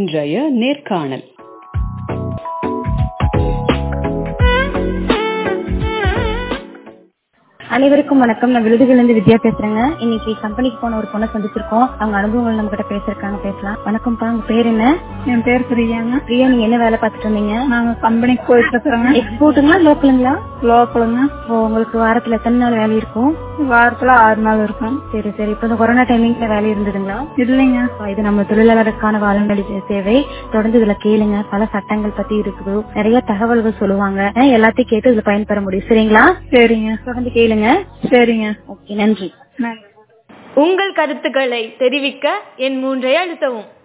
இன்றைய நேர்காணல் அனைவருக்கும் வணக்கம் நான் விருதுகளிலிருந்து வித்யா பேசுறேங்க இன்னைக்கு கம்பெனிக்கு போன ஒரு பொண்ணை சந்திச்சிருக்கோம் அவங்க அனுபவங்கள் நம்ம கிட்ட பேசிருக்காங்க பேசலாம் வணக்கம்ப்பா உங்க பேர் என்ன என் பேர் பிரியாங்க பிரியா நீங்க என்ன வேலை பார்த்துட்டு இருந்தீங்க நாங்க கம்பெனிக்கு போயிட்டு இருக்கிறோங்க எக்ஸ்போர்ட்டுங்களா லோக்கலுங்களா லோக்கலுங்க ஓ உங்களுக்கு வாரத்துல எத்தனை நாள் வேலை இருக்கும் வாரத்துல ஆறு நாள் இருக்கும் சரி சரி இப்போ இந்த கொரோனா டைமிங்ல வேலை இருந்ததுங்களா இல்லைங்க அப்ப இது நம்ம தொழிலாளருக்கான வாழநடி சேவை தொடர்ந்து இதுல கேளுங்க பல சட்டங்கள் பத்தி இருக்குது நிறைய தகவல்கள் சொல்லுவாங்க அஹ் எல்லாத்தையும் கேட்டு இதுல பயன்பெற முடியும் சரிங்களா சரிங்க தொடர்ந்து கேளுங்க சரிங்க ஓகே நன்றி நன்றி உங்கள் கருத்துக்களை தெரிவிக்க என் மூன்றை அழுத்தவும்